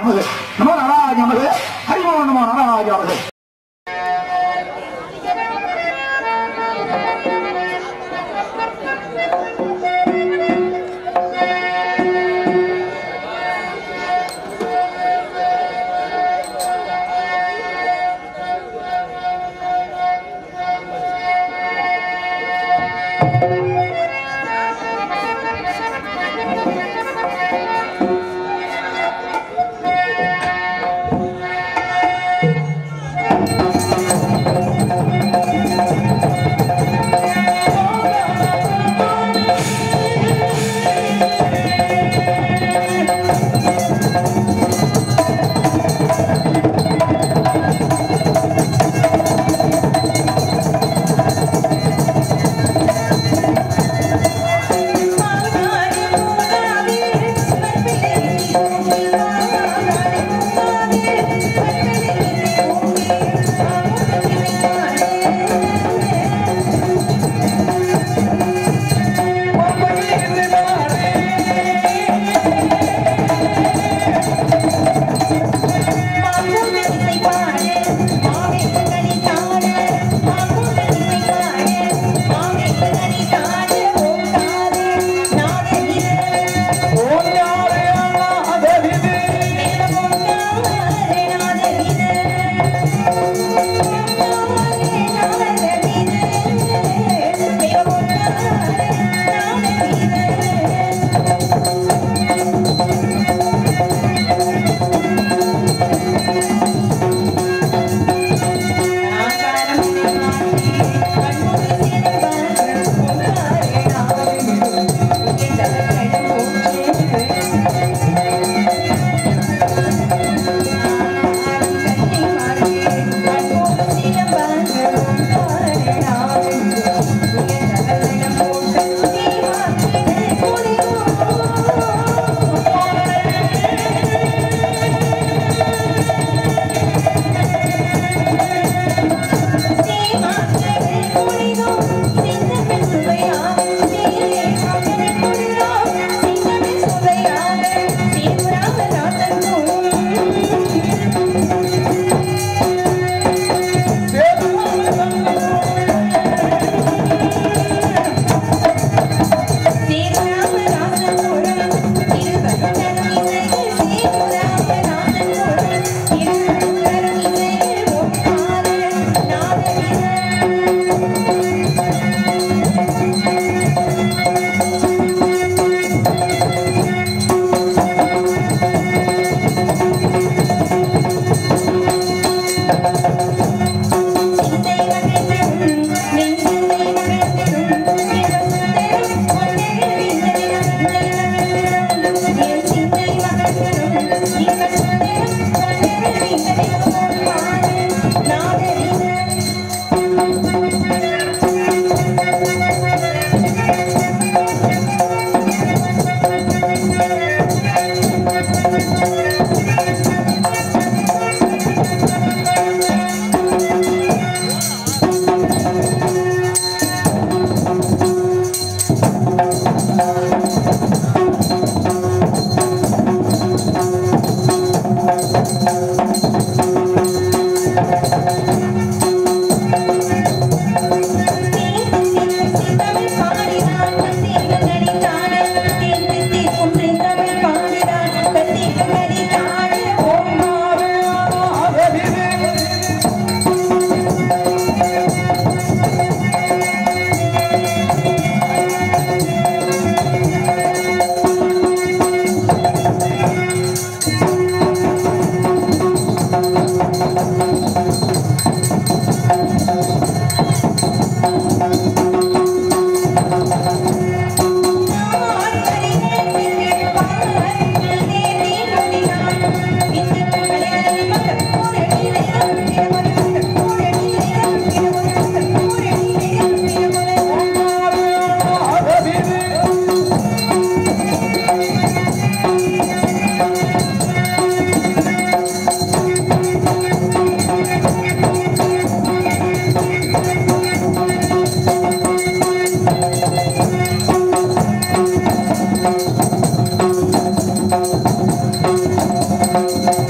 நமது நமோ நாராஜ நமது ஹரிமோ நமோ நாராஜ நமது Thank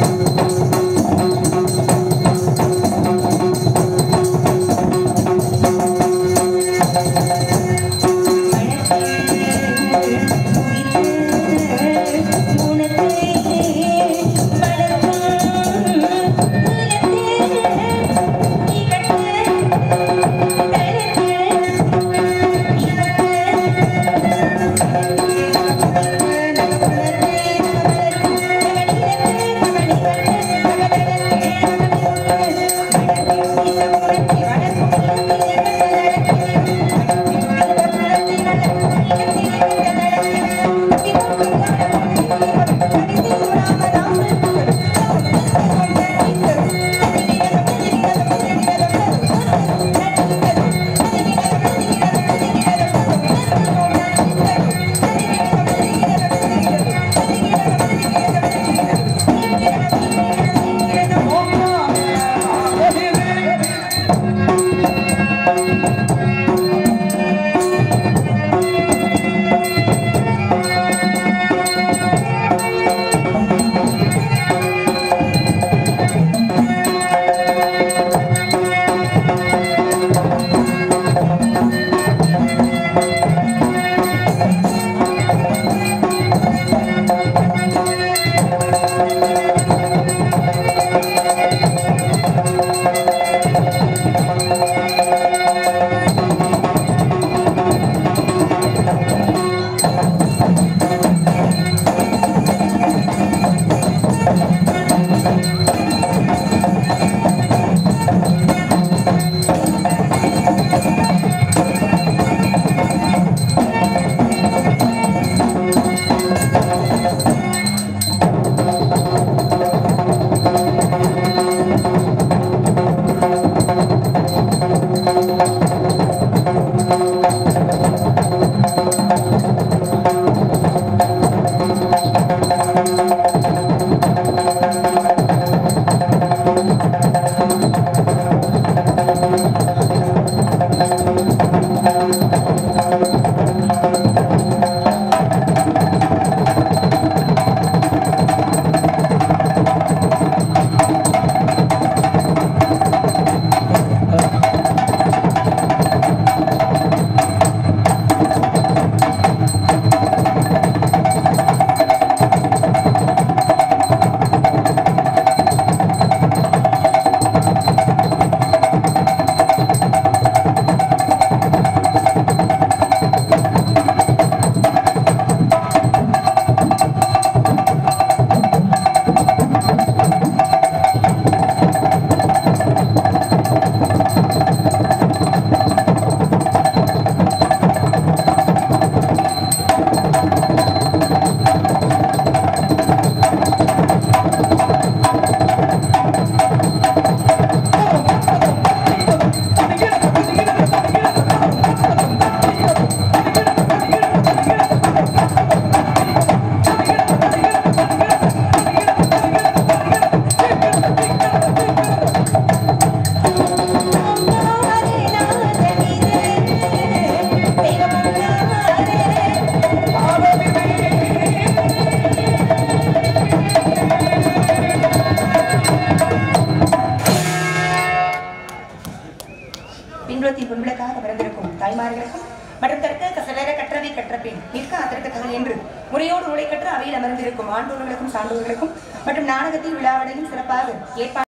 பின்புலத்தின் பின்புலக்காக பிறந்திருக்கும் தாய்மார்களுக்கும் மற்றும் கற்க கசலர கற்றவை கற்ற பின் நிற்க அத்திரத்த கதல் என்று முறையோடு உடை கற்று அவையில் அமர்ந்திருக்கும் ஆண்டோர்களுக்கும் சான்றோர்களுக்கும் மற்றும் நாடகத்தில் விழாவடையும் சிறப்பாக ஏற்பாடு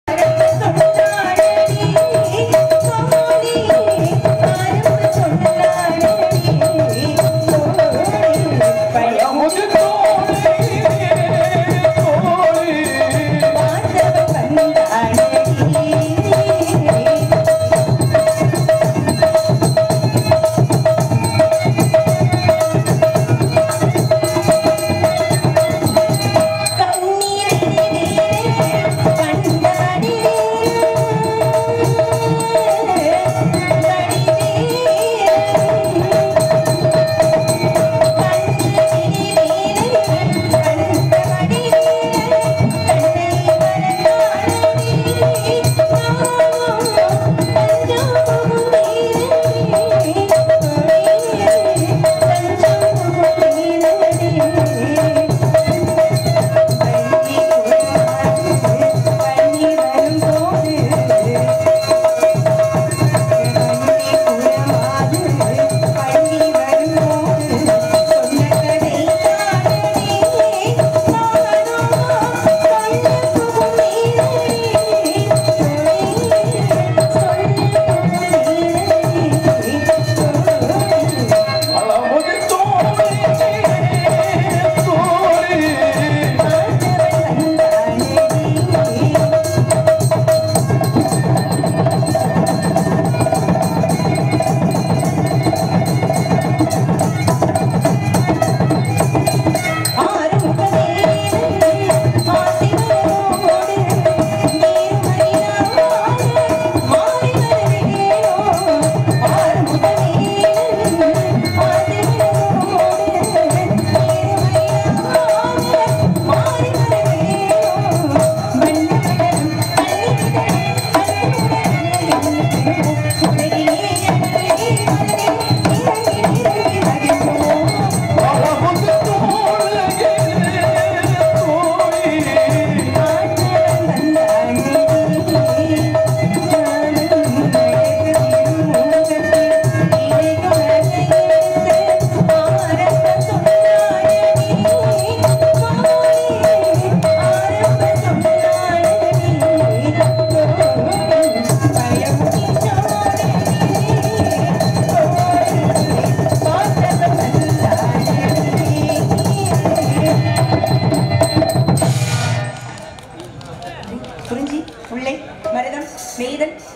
கண்ணீரே கண்டாடி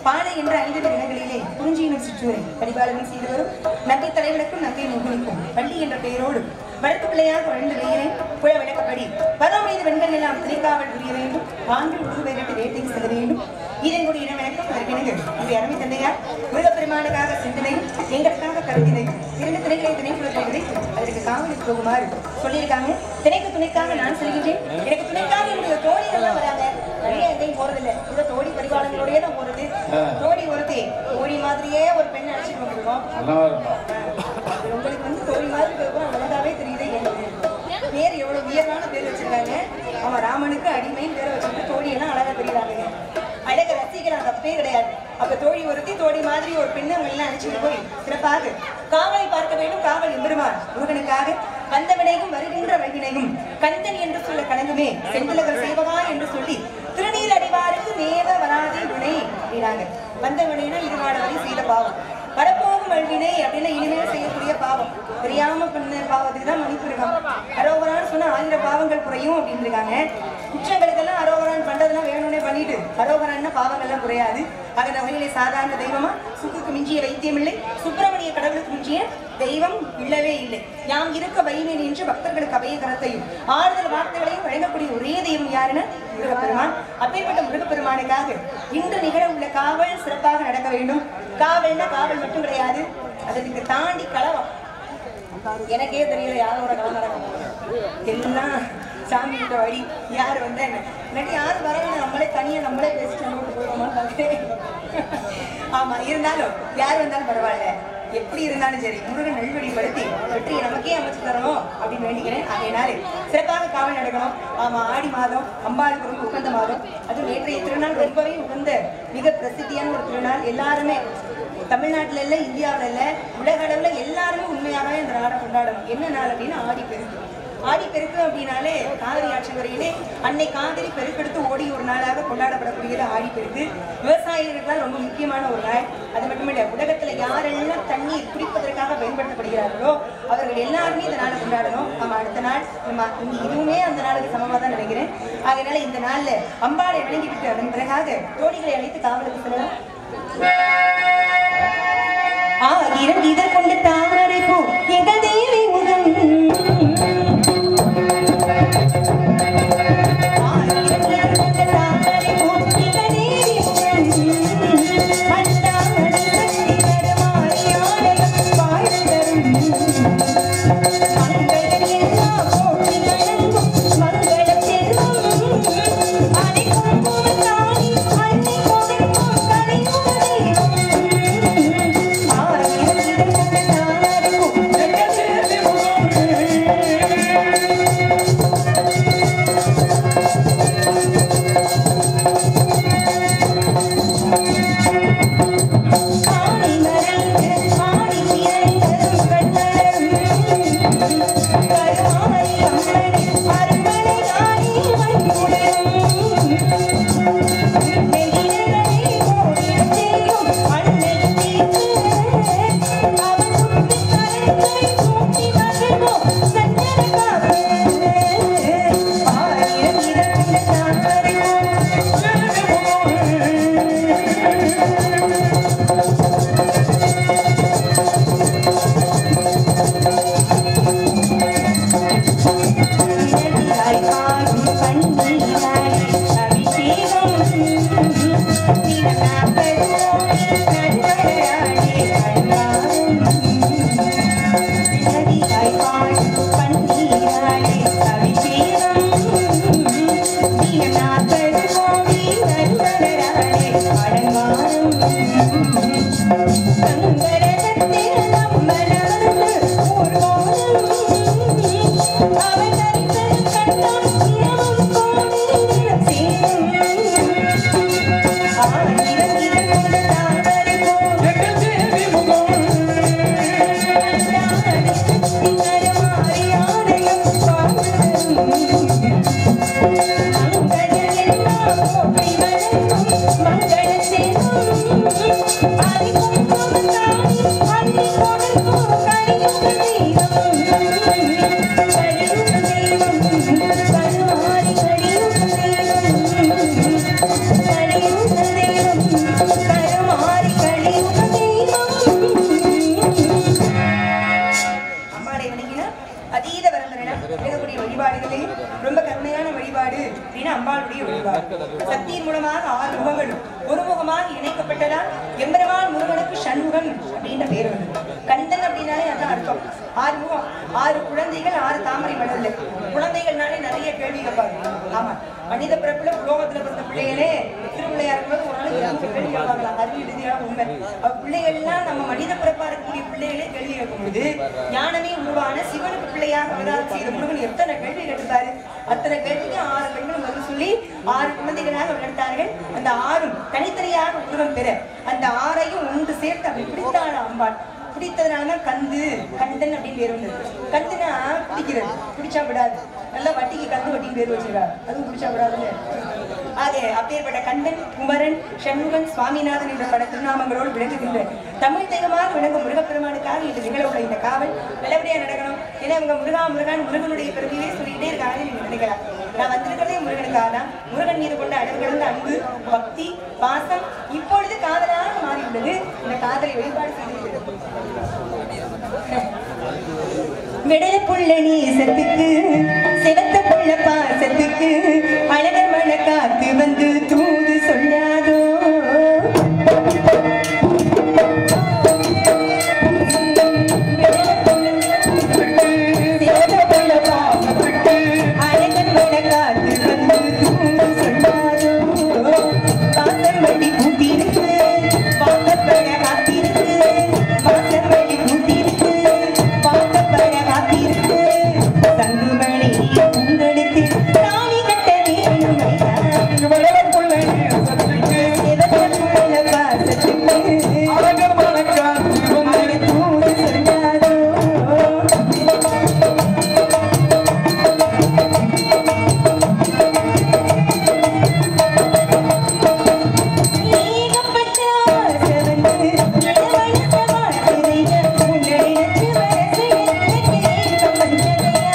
பாலை என்ற ஐந்து தினங்களிலே குறிஞ்சியினும் சிற்றூரை பரிபாலனம் செய்து வரும் நங்கை தலைவனுக்கும் நங்கை முகனுக்கும் பள்ளி என்ற பெயரோடு வளர்ப்பு பிள்ளையாக வளர்ந்து வருகிறேன் புல விளக்கப்படி பதமைது பெண்கள் எல்லாம் திரைக்காவல் புரிய வேண்டும் ஆண்கள் உருது பெயரிட்டு வேட்டைக்கு செல்ல வேண்டும் இதன் கூட இடம் எனக்கும் அதற்கிணங்கு இது அருமை தந்தையார் முருகப்பெருமானுக்காக சிந்தனை எங்களுக்காக கருத்தினை இரண்டு திணைகளை திணைக்குளத்தை விதைத்து அதற்கு காவலுக்கு போகுமாறு சொல்லியிருக்காங்க திணைக்கு துணைக்காக நான் செல்கின்றேன் எனக்கு துணைக்காக என்னுடைய தோழிகள் எல்லாம் வராங்க நிறைய எங்கேயும் போறதில்லை இந்த தோழி பரிபாலங்களோடயே தான் போறது தோழி ஒருத்தி தோழி மாதிரியே ஒரு பெண்ணை அழைச்சிட்டு வந்திருக்கோம் நல்லா இருக்கும் அது உங்களுக்கு வந்து தோழி மாதிரி இருக்கும் அழகாவே தெரியுது எனக்கு பேர் எவ்வளவு உயர்வான பேர் வச்சிருக்காங்க அவன் ராமனுக்கு அடிமையும் பேரை வச்சுட்டு தோழி எல்லாம் அழகா தெரியுறாங்க அழக ரசிக்கலாம் தப்பே கிடையாது அப்ப தோழி ஒருத்தி தோழி மாதிரி ஒரு பெண்ணு அவங்க எல்லாம் அழைச்சிட்டு போய் சிறப்பாக காவலை பார்க்க வேண்டும் காவல் எம்பெருமான் முருகனுக்காக வந்த வினையும் வருகின்ற வழிவினையும் கந்தன் என்று சொல்ல கலங்குமே செந்திலகர் சேவகா என்று சொல்லி திருநீர் அடிவாருக்கு மேவ வராதே வினை அப்படின்னாங்க வந்த வினைனா இருவாட வரை செய்த பாவம் வரப்போகும் வல்வினை அப்படின்னு இனிமேல் செய்யக்கூடிய பாவம் தெரியாம பண்ண பாவத்துக்கு தான் மன்னிப்பு இருக்கான் அரோகரான்னு சொன்னா ஆயிரம் பாவங்கள் குறையும் அப்படின்னு இருக்காங்க குற்றங்களுக்கெல்லாம் அரோகரான் பண்றதெல்லாம் வேணும்னே பண்ணிட்டு அரோகரான்னா பாவங்கள்லாம் குறையாது ஆக வகையிலே சாதாரண தெய்வமா சுக்குக்கு மிஞ்சிய வைத்தியம் இல்லை சுப்பிரமணிய கடவுளுக்கு மிஞ்சிய தெய்வம் இல்லவே இல்லை யாம் இருக்க வைனேன் என்று பக்தர்களுக்கு அபய கரத்தையும் ஆறுதல் வார்த்தைகளையும் வழங்கக்கூடிய ஒரே தெய்வம் யாருன்னா முருகப்பெருமான் அப்பேற்பட்ட முருகப்பெருமானுக்காக இன்று நிகழ உள்ள காவல் சிறப்பாக நடக்க வேண்டும் காவல்னா காவல் மட்டும் கிடையாது அதற்கு தாண்டி களவம் எனக்கே தெரியல யாரும் ஒரு களம் நடக்கும் எல்லாம் சாமி கிட்ட வழி யார் வந்தா என்ன இல்லாட்டி யாரும் வரணும் நம்மளே தனியா நம்மளே பேசிட்டு நோட்டு போயிடுவோமா ஆமா இருந்தாலும் யார் வந்தாலும் பரவாயில்ல எப்படி இருந்தாலும் சரி முருகன் நல்வழிப்படுத்தி வெற்றியை நமக்கே அமைச்சு தரணும் அப்படின்னு வேண்டிக்கிறேன் அதனால சிறப்பாக காவல் நடக்கணும் ஆமா ஆடி மாதம் அம்பாளுக்கு ரொம்ப உகந்த மாதம் அதுவும் நேற்றைய திருநாள் ரொம்பவே உகந்த மிக பிரசித்தியான ஒரு திருநாள் எல்லாருமே தமிழ்நாட்டுல இல்ல இந்தியாவுல இல்ல உலக அளவுல எல்லாருமே உண்மையாகவே இந்த நாடை கொண்டாடணும் என்ன நாள் அப்படின்னா ஆடி பெருக்கு ஆடி பெருக்கு அப்படின்னாலே காவிரி ஆட்சி வரையிலே அன்னை காவிரி பெருக்கெடுத்து ஓடி ஒரு நாளாக கொண்டாடப்படக்கூடியது ஆடி பெருக்கு விவசாயிகளுக்கெல்லாம் ரொம்ப முக்கியமான ஒரு நாள் அது மட்டுமில்ல உலகத்துல யாரெல்லாம் தண்ணீர் குடிப்பதற்காக பயன்படுத்தப்படுகிறார்களோ அவர்கள் எல்லாருமே இந்த நாளை கொண்டாடணும் நம்ம அடுத்த நாள் நம்ம இங்க இதுவுமே அந்த நாளுக்கு சமமா தான் நினைக்கிறேன் அதனால இந்த நாள்ல அம்பாளை வணங்கிவிட்டு அதன் பிறகாக தோழிகளை அழைத்து காவலுக்கு செல்லலாம் ஆயிரம் இதழ் கொண்டு தாமரை பூ எங்கள் தேவி முகம் ஆயிரம் இதழ் கொண்ட தாமரை பூ எங்கள் தேவி முகம் மண்டாடி சக்தி தருமாறி ஆலயம் வாழ்வு தரும் மங்களம் எல்லாம் போற்றி வணங்கும் மங்களம் செல்வம் அனை குங்குமத்தானி அன்னை கொடுக்கும் கலைக்கும தெய்வம் ஆயிரம் இதழ் கொண்ட தாமரை பூ எங்கள் தேவி முகம் ஆணி மறைந்து ஆணி பிறந்ததும் கண்மலரும் கருமாரி அம்மணி அருமனை ஆணி மண்குடரும் நெகிழலை ஓடிடச் செய்யும் அன்னை தீர்த்து அவன் சுட்டி கரத்தை சூட்டி மகிழ்வோம் சஞ்சன காப்பு ஆயிரம் இரண்டு தாமரை நிழலாய் பாடும் கண்ணீராய் அபிஷேகம் தினநாப்பதோடு நன்மலராடே அலங்காரம். நிழலாய் பாடும் கண்ணீராய் அபிஷேகம் தினநாப்பதோடு நன்மலராடே அலங்காரம். கங்கரகத்தில் நம்மளவர்ந்து ஊர்வலம் அவன் தரிசனம் கண்டால் இரவும் கோடி அம்பாளுடைய வழிபாடு சக்தியின் மூலமாக ஆறு முகங்களும் ஒரு முகமாக இணைக்கப்பட்டதால் எம்பெருமான் முருகனுக்கு சண்முகன் அப்படின்ற பேர் வந்தது கந்தன் அப்படின்னாலே அதான் அர்த்தம் ஆறு முகம் ஆறு குழந்தைகள் ஆறு தாமரை மலர்ல குழந்தைகள்னாலே நிறைய கேள்வி கேட்பாங்க ஆமா மனித பிறப்புல உலோகத்துல பிறந்த பிள்ளைகளே திருப்பிள்ளையா இருக்கும்போது ஒரு நாளைக்கு இருநூறு கேள்வி கேட்பாங்களாம் அறிவு ரீதியான உண்மை அப்ப பிள்ளைகள்லாம் நம்ம மனித பிறப்பா இருக்கக்கூடிய பிள்ளைகளே கேள்வி கேட்கும் பொழுது ஞானமே உருவான சிவனுக்கு பிள்ளையாக அவதாரம் செய்த முருகன் எத்தனை கேள்வி கேட்டுப்பாரு அத்தனை கேள்விக்கு ஆறு பெண்களும் பதில் சொல்லி ஆறு குழந்தைகளாக வளர்த்தார்கள் அந்த ஆறும் தனித்தனியாக உருவம் பெற அந்த ஆறையும் ஒன்று சேர்த்து அப்படி பிடித்தாள் அம்பாள் பிடித்ததுனாலதான் கந்து கந்தன் அப்படின்னு பேர் வந்தது கந்துனா பிடிக்கிறது பிடிச்சா விடாது நல்லா வட்டிக்கு கந்து வட்டிக்கு பேர் வச்சிருக்காரு அதுவும் பிடிச்சா விடாதுன்னு ஆக அப்பேற்பட்ட கந்தன் குமரன் சண்முகன் சுவாமிநாதன் என்ற பல திருநாமங்களோடு விளங்குகின்ற தமிழ் தெய்வமாக விளங்கும் முருகப்பெருமானுக்காக இது நிகழ உள்ள இந்த காவல் நல்லபடியா நடக்கணும் ஏன்னா இவங்க முருகா முருகன் முருகனுடைய பெருமையே சொல்லிட்டே இருக்காங்க நீங்க நினைக்கலாம் நான் வந்திருக்கிறதே முருகனுக்காக தான் முருகன் மீது கொண்ட அளவு கடந்த அன்பு பக்தி பாசம் இப்பொழுது காதலாக மாறியுள்ளது இந்த காதலை வெளிப்பாடு செய்திருக்கிறது விடல புள்ள நேசத்துக்கு சிவத்த புள்ள பாசத்துக்கு அழகர் மழ காத்து வந்து தூது சொல்லாதோ சிவத்த புள்ள பாசத்துக்கு அழகர் மழ காத்து வந்து தூது சொல்லாதோ பாசம் வண்டி பூட்டிருக்கு வாக்கப்பட காத்திருக்கு பாசம் வண்டி பூட்டிருக்கு வாக்கப்பட காத்திருக்கு தங்குமணி உங்களுக்கு தாலி கட்ட வேணும் ஐயா. சிவத்த புள்ள பாசத்துக்கு அழகு தூது சொல்லாதோ ஏகப்பட்ட ஆசை வந்து இளவயச வாழ்க்கைய உன்னிடத்து மனசு எனக்கு ஏக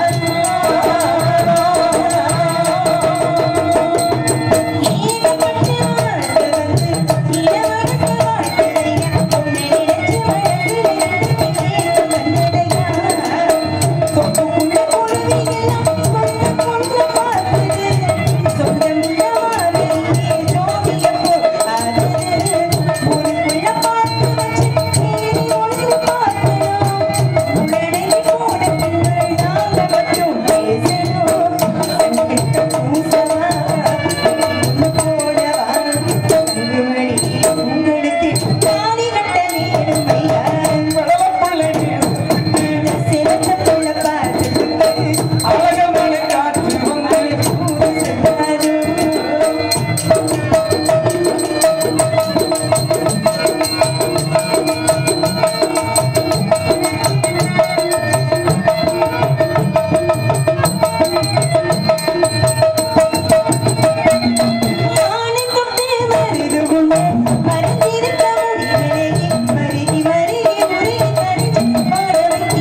பஞ்சதையா. ஏகப்பட்ட ஆசை வந்து இளவயச வாழ்க்கைய உன்னிடத்து மனசு எனக்கு ஏக பஞ்சதையா. சொத்துக்குள்ள குருவியெல்லாம் கொண்டு கொண்டு பார்த்தது. சொந்தமுள்ள மாலையே ஜோதிய போகாது. ஊருக்குள்ள பார்த்து வச்சு தேடி ஒன்று பார்க்கணும். உள்ளடங்கி போன பெண்கள் நாங்க மட்டும் பேசணும். கண்கிட்ட பூசவா, ஒண்ணு போடவா. தங்குமணி உங்களுக்கு தாலி கட்ட வேணும் ஐயா. சிவத்த புள்ள பார்த்துட்டு ஆனந்தத்து மருது உண்டு மறந்திருக்க முடியலையே மருகி மருகி உருகி தரிச்சு பாட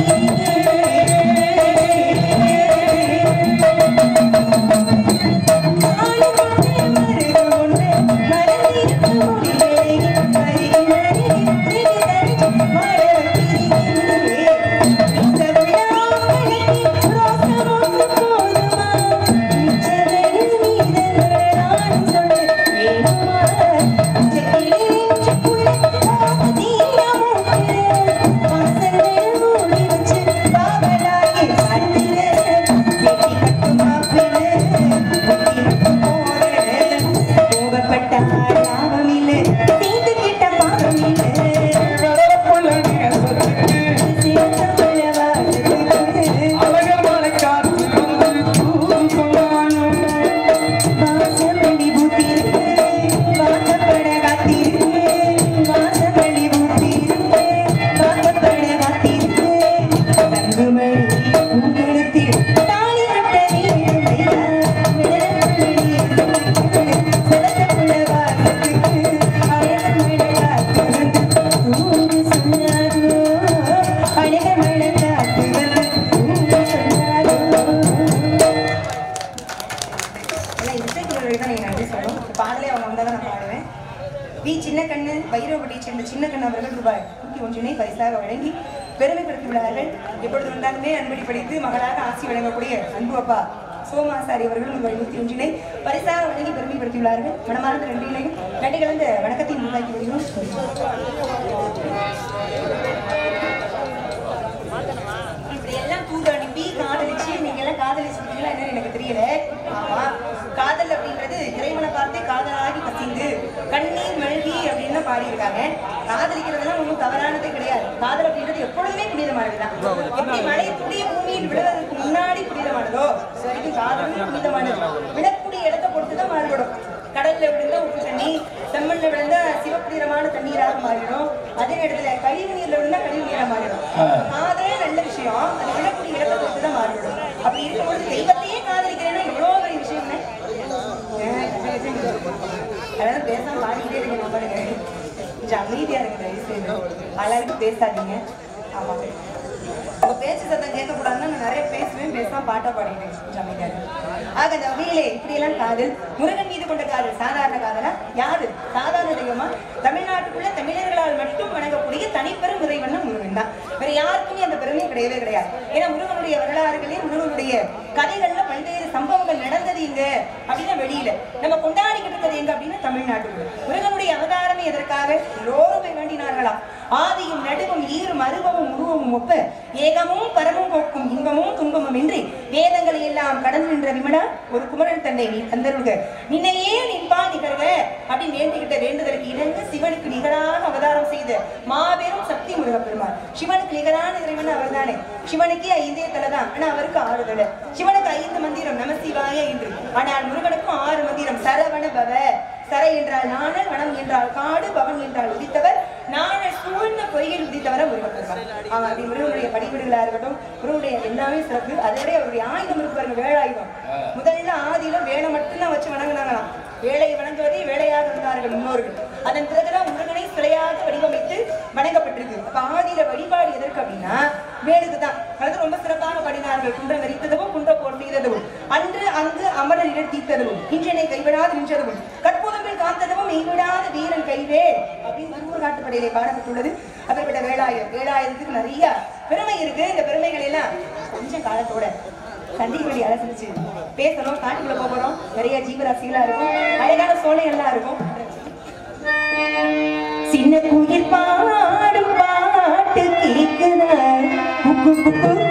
உங்களுக்கு தாலி கட்ட வேண்டும் ஐயா விடலப்புள்ளி சிவத்தப்புள்ள வாசத்துக்கு அழகர் மழை காத்து வந்து தூது சொன்னாரோ அழகர் மழை காத்து வந்து தூது சொன்னாரோ எல்லாம் இசைக்குழுவிற்கு தான் நீங்க நன்றி சொல்லணும் இந்த பாடலே அவங்க வந்தால் தான் நான் பாடுவேன் வி சின்ன கண்ணு வைரவட்டியை சேர்ந்த சின்ன கண்ணு அவர்கள் ரூபாய் நூற்றி ஒன்றினை பரிசாக வழங்கி பெருமைப்படுத்தியுள்ளார்கள் எப்பொழுது வந்தாலுமே அன்படி படித்து மகளாக ஆசி வழங்கக்கூடிய அன்பு அப்பா சோமாசாரி அவர்கள் உங்கள் நூத்தி ஒன்றினை பரிசாக வழங்கி பெருமைப்படுத்தியுள்ளார்கள் மனமார்ந்த நன்றிகளையும் நன்றி கலந்த வணக்கத்தையும் உருவாக்கி வருகிறோம் இப்படி எல்லாம் தூது அனுப்பி காதலிச்சு நீங்க எல்லாம் காதலிச்சிருக்கீங்களா என்னன்னு எனக்கு தெரியல ஆமா காதல் அப்படின்றது இறைவனை பார்த்தே காதலாகி கசிந்து கண்ணீர் மெழுகி அப்படின்னு பாடியிருக்காங்க காதலிக்கிறதுலாம் ஒன்றும் தவறானதே கிடையாது காதல் அப்படின்றது எப்பொழுதுமே புனிதமானதுதான் எப்படி மழை துளி பூமியில் விழுவதற்கு முன்னாடி புனிதமானதோ இது வரைக்கும் காதலும் புனிதமானது விழக்கூடிய இடத்தை பொறுத்து தான் மாறுபடும் கடல்ல விழுந்த உப்பு தண்ணி செம்மண்ல விழுந்த சிவப்பு நிறமான தண்ணீராக மாறிடும் அதே இடத்துல கழிவு நீர்ல விழுந்தா கழிவு நீரா மாறிடும் காதலே நல்ல விஷயம் அது விழக்கூடிய இடத்தை பொறுத்து தான் மாறிடும் அப்படி இருக்கும்போது தெய்வத்தையே காதலிக்கிறேன்னா எவ்வளவு பெரிய விஷயம்னு அதாவது பேசாம பாடிக்கிட்டே இருங்க நம்ம பாருங்க கொஞ்சம் அமைதியா இருங்க தயவு செய்து எல்லாருக்கும் பேசாதீங்க ஆமாங்க உங்க பேச்சு சத்தம் கேட்கக்கூடாதுன்னா நான் நிறைய பேசுவேன் பேசாம பாட்டா பாடிடுவேன் கொஞ்சம் அமைதியா இருங்க. ஆக இந்த வகையிலே இப்படியெல்லாம் காதல் முருகன் மீது கொண்ட காதல் சாதாரண காதலா யாரு சாதாரண தெய்வமா தமிழ்நாட்டுக்குள்ள தமிழர்களால் மட்டும் வணங்கக்கூடிய தனிப்பெரும் இறைவன் முருகன் தான் வேற யாருக்குமே அந்த பெருமை கிடையவே கிடையாது ஏன்னா முருகனுடைய வரலாறுகளே முருகனுடைய கதைகள்ல பல்வேறு சம்பவங்கள் நடந்தது இங்க அப்படின்னா வெளியில நம்ம கொண்டாடிக்கிட்டு இருக்கிறது எங்க அப்படின்னா தமிழ்நாட்டுக்குள்ள முருகனுடைய அவதாரமே எதற்காக எல்லோரும் போய் வேண்டினார்களாம் ஆதியும் நடுவும் ஈரும் அருவமும் உருவமும் ஒப்ப ஏகமும் பரமும் போக்கும் இன்பமும் துன்பமும் இன்றி வேதங்களை எல்லாம் கடந்து நின்ற விமலா ஒரு குமரன் தன்னை நீ தந்தருள்க நின்னையே நின்பா நிகழ்க அப்படின்னு வேண்டிக்கிட்ட வேண்டுதலுக்கு இணங்க சிவனுக்கு நிகராக அவதாரம் செய்த மாபெரும் சக்தி முருகப்பெருமான் சிவனுக்கு நிகரான இறைவன் அவர்தானே சிவனுக்கே ஐந்தே தலைதான் ஆனா அவருக்கு ஆறு தலை சிவனுக்கு ஐந்து மந்திரம் நமசிவாய என்று ஆனால் முருகனுக்கும் ஆறு மந்திரம் சரவண பவ சர என்றால் நாணல் வனம் என்றால் காடு பவன் என்றால் உதித்தவர் நாணல் சூழ்ந்த பொய்யில் உதித்தவர முருகப்பெருமான் அவன் அப்படி முருகனுடைய படிவீடுகளா இருக்கட்டும் முருகனுடைய எல்லாமே சிறப்பு அதோட அவருடைய ஆயுதம் இருக்கு பாருங்க வேலாயுதம் முதல்ல ஆதியில வேலை மட்டும்தான் வச்சு வணங்குனாங்களாம் வேலையை வணங்குவதே வேலையாக இருந்தார்கள் முன்னோர்கள் அதன் பிறகுதான் முருகனை சிலையாக வடிவமைத்து வணங்கப்பட்டிருக்கு அப்ப ஆதியில வழிபாடு எதற்கு அப்படின்னா வேலுக்கு தான் அது ரொம்ப சிறப்பாக பாடினார்கள் குன்றம் வெறித்ததும் குன்ற போர் செய்ததும் அன்று அங்கு அமரர் இடர்த்தீத்ததும் இன்றனை கைவிடாது நின்றதும் கற்பூதங்கள் காத்ததும் மெய்விடாத வீரன் கைவேல் அப்படின்னு திருமூர் காட்டுப்படையிலே பாடப்பட்டுள்ளது அப்படிப்பட்ட வேலாயுதம் வேலாயுதத்துக்கு நிறைய பெருமை இருக்கு இந்த பெருமைகள் எல்லாம் கொஞ்சம் காலத்தோட சந்திப்படி அலசிச்சு பேசணும் காட்டுக்குள்ள போக போறோம் நிறைய ஜீவராசிகளா இருக்கும் அழகான சோலைகள்லாம் இருக்கும் சின்ன குயில் பாடும் பாட்டு கேக்குதா குக்கு குக்கு